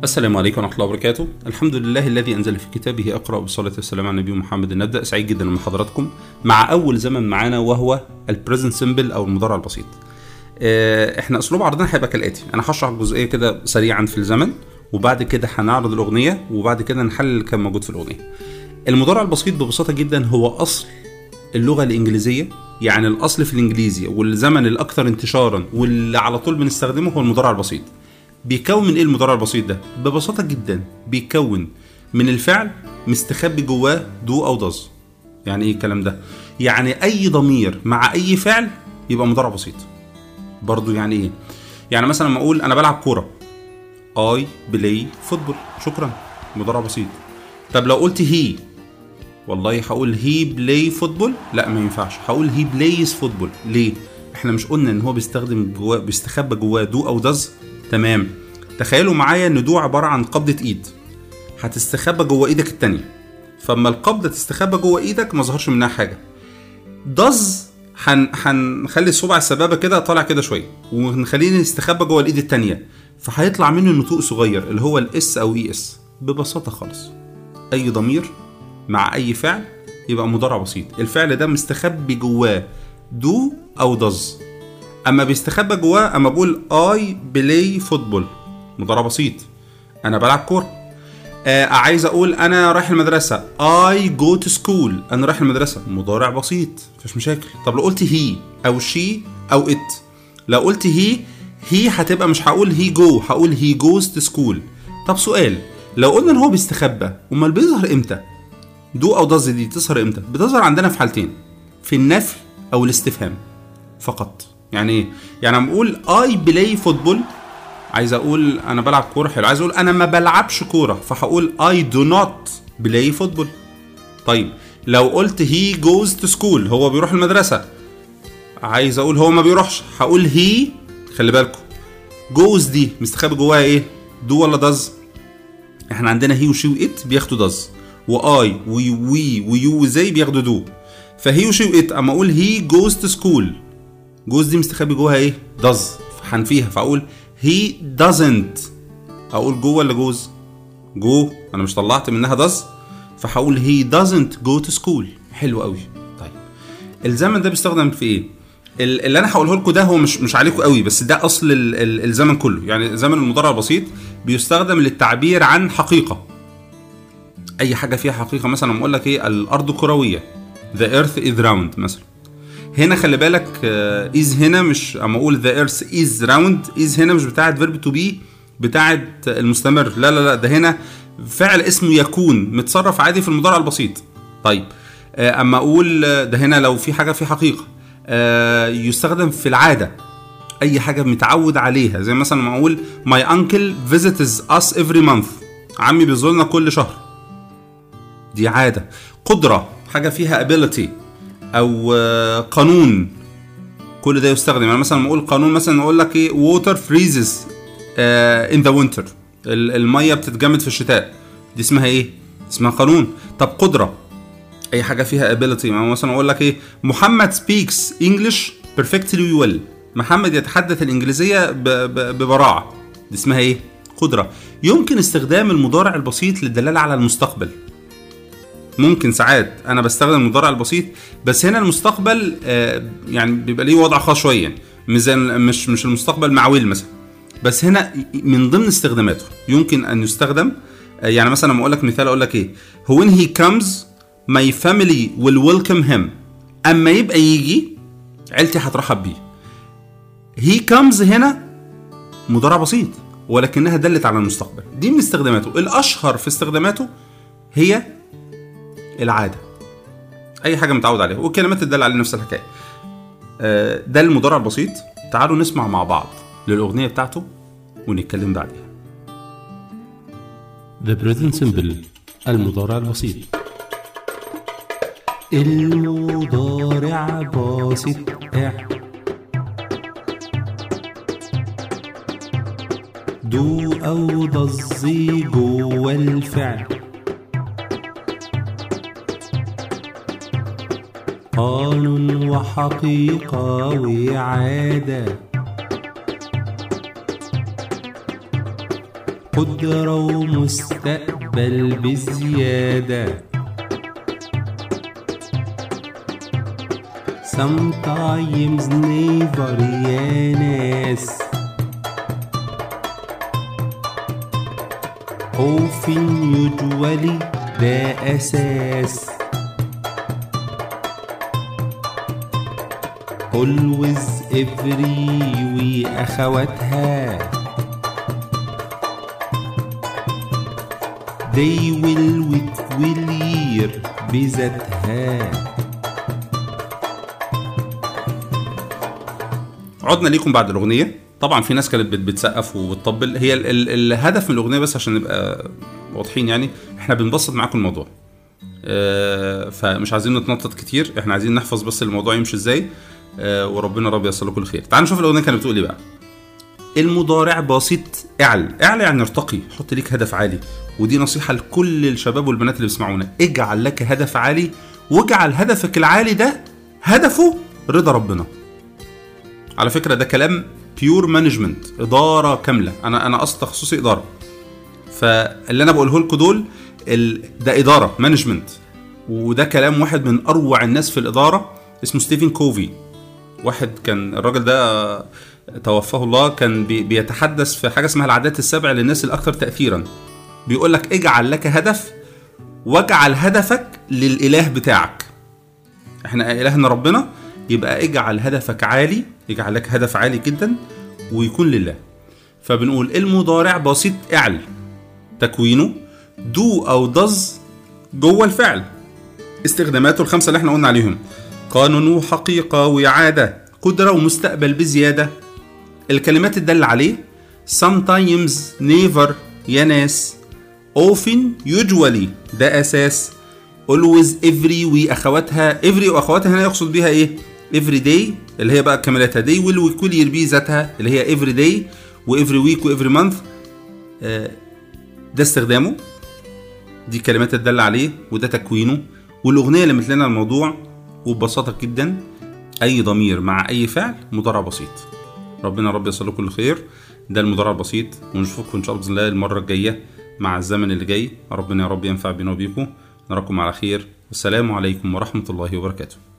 السلام عليكم ورحمة الله وبركاته الحمد لله الذي أنزل في كتابه أقرأ بالصلاة والسلام على النبي محمد نبدأ سعيد جدا من حضراتكم مع أول زمن معانا وهو البريزنت سيمبل أو المضارع البسيط آه، احنا اسلوب عرضنا هيبقى كالاتي انا هشرح جزئيه كده سريعا في الزمن وبعد كده هنعرض الاغنيه وبعد كده نحلل اللي كان موجود في الاغنيه المضارع البسيط ببساطه جدا هو اصل اللغه الانجليزيه يعني الاصل في الانجليزي والزمن الاكثر انتشارا واللي على طول بنستخدمه هو المضارع البسيط بيكون من ايه المضارع البسيط ده ببساطه جدا بيكون من الفعل مستخبي جواه دو او داز يعني ايه الكلام ده يعني اي ضمير مع اي فعل يبقى مضارع بسيط برضو يعني ايه يعني مثلا لما اقول انا بلعب كوره اي بلاي فوتبول شكرا مضارع بسيط طب لو قلت هي والله هقول هي بلاي فوتبول لا ما ينفعش هقول هي بلايز فوتبول ليه احنا مش قلنا ان هو بيستخدم جواه بيستخبى جواه دو او داز تمام تخيلوا معايا ان دو عباره عن قبضه ايد هتستخبى جوه ايدك التانية فاما القبضه تستخبى جوه ايدك ما ظهرش منها حاجه داز هن هنخلي الصبع السبابه كده طالع كده شويه ونخليه يستخبى جوه الايد التانية فهيطلع منه نطوق صغير اللي هو الاس او اي اس ببساطه خالص اي ضمير مع اي فعل يبقى مضارع بسيط الفعل ده مستخبي جواه دو او دز اما بيستخبى جواه اما بقول اي بلاي فوتبول مضارع بسيط انا بلعب كوره آه عايز اقول انا رايح المدرسه اي جو تو سكول انا رايح المدرسه مضارع بسيط مفيش مشاكل طب لو قلت هي او شي او ات لو قلت هي هي هتبقى مش هقول هي جو هقول هي جوز تو سكول طب سؤال لو قلنا ان هو بيستخبى امال بيظهر امتى دو او داز دي تظهر امتى بتظهر عندنا في حالتين في النفي او الاستفهام فقط يعني ايه يعني لما اقول اي بلاي فوتبول عايز اقول انا بلعب كوره حلو عايز اقول انا ما بلعبش كوره فهقول اي دو نوت بلاي فوتبول طيب لو قلت هي جوز تو سكول هو بيروح المدرسه عايز اقول هو ما بيروحش هقول هي خلي بالكم جوز دي مستخبي جواها ايه دو ولا داز احنا عندنا هي وشي وات بياخدوا داز واي وي وي ويو وزي بياخدوا دو فهي وشي وات اما اقول هي جوز تو سكول جوز دي مستخبي جواها ايه داز هنفيها فاقول هي doesn't اقول جو ولا جوز جو انا مش طلعت منها داز فهقول هي doesn't go to school حلو قوي طيب الزمن ده بيستخدم في ايه ال- اللي انا هقوله لكم ده هو مش مش عليكم قوي بس ده اصل ال- ال- الزمن كله يعني زمن المضارع البسيط بيستخدم للتعبير عن حقيقه اي حاجه فيها حقيقه مثلا اقول لك ايه الارض كرويه the earth is round مثلا هنا خلي بالك از هنا مش اما اقول ذا ايرث از راوند از هنا مش بتاعت فيرب تو بي بتاعت المستمر لا لا لا ده هنا فعل اسمه يكون متصرف عادي في المضارع البسيط طيب آه، اما اقول آه، ده هنا لو في حاجه في حقيقه آه، يستخدم في العاده اي حاجه متعود عليها زي مثلا لما اقول my uncle visits us every month عمي بيزورنا كل شهر دي عاده قدره حاجه فيها ability او آه، قانون كل ده يستخدم يعني مثلا لما اقول قانون مثلا اقول لك ايه ووتر فريزز ان ذا وينتر الميه بتتجمد في الشتاء دي اسمها ايه اسمها قانون طب قدره اي حاجه فيها ability يعني مثلا اقول لك ايه محمد speaks English perfectly well محمد يتحدث الانجليزيه ب- ب- ببراعه دي اسمها ايه قدره يمكن استخدام المضارع البسيط للدلاله على المستقبل ممكن ساعات انا بستخدم المضارع البسيط بس هنا المستقبل آه، يعني بيبقى ليه وضع خاص شويه يعني مش زي مش مش المستقبل مع ويل مثلا بس هنا من ضمن استخداماته يمكن ان يستخدم آه، يعني مثلا لما اقول لك مثال اقول لك ايه when he comes my family will welcome him اما يبقى يجي عيلتي هترحب بيه he comes هنا مضارع بسيط ولكنها دلت على المستقبل دي من استخداماته الاشهر في استخداماته هي العاده اي حاجه متعود عليها والكلمات تدل على نفس الحكايه آه، ده المضارع البسيط تعالوا نسمع مع بعض للاغنيه بتاعته ونتكلم بعدها The present simple المضارع البسيط المضارع بسيط اع دو أو ضزي جوا الفعل قانون وحقيقة وعادة قدرة ومستقبل بزيادة Sometimes never يا ناس Often usually ده أساس Always every وأخواتها They will وتولير بذاتها عدنا ليكم بعد الاغنيه طبعا في ناس كانت بت- بتسقف وبتطبل هي ال ال الهدف من الاغنيه بس عشان نبقى واضحين يعني احنا بنبسط معاكم الموضوع آه، فمش عايزين نتنطط كتير احنا عايزين نحفظ بس الموضوع يمشي ازاي آه، وربنا رب يصل لكم الخير تعالوا نشوف الاغنيه كانت بتقول ايه بقى المضارع بسيط اعل اعلى يعني ارتقي حط ليك هدف عالي ودي نصيحة لكل الشباب والبنات اللي بيسمعونا اجعل لك هدف عالي واجعل هدفك العالي ده هدفه رضا ربنا على فكرة ده كلام بيور مانجمنت إدارة كاملة أنا أنا أصلا تخصصي إدارة فاللي أنا بقوله لكم دول ال... ده إدارة مانجمنت وده كلام واحد من أروع الناس في الإدارة اسمه ستيفن كوفي واحد كان الراجل ده توفاه الله كان بي... بيتحدث في حاجة اسمها العادات السبع للناس الأكثر تأثيرا بيقول لك اجعل لك هدف واجعل هدفك للإله بتاعك احنا إلهنا ربنا يبقى اجعل هدفك عالي اجعل لك هدف عالي جدا ويكون لله فبنقول المضارع بسيط اعل تكوينه دو او دز جوه الفعل استخداماته الخمسه اللي احنا قلنا عليهم قانون وحقيقه وإعادة قدرة ومستقبل بزيادة الكلمات الدالة عليه sometimes never يا ناس often usually ده أساس always every وأخواتها every وأخواتها هنا يقصد بيها إيه every day اللي هي بقى كمالاتها day will وكل يربي ذاتها اللي هي every day و every week و every month آه، ده استخدامه دي كلمات الدالة عليه وده تكوينه والأغنية اللي مثلنا الموضوع وببساطة جدا أي ضمير مع أي فعل مضارع بسيط ربنا رب يصل كل خير ده المضارع البسيط ونشوفكم إن شاء الله بإذن الله المرة الجاية مع الزمن اللي جاي ربنا يا رب ينفع بينا وبيكم نراكم على خير والسلام عليكم ورحمة الله وبركاته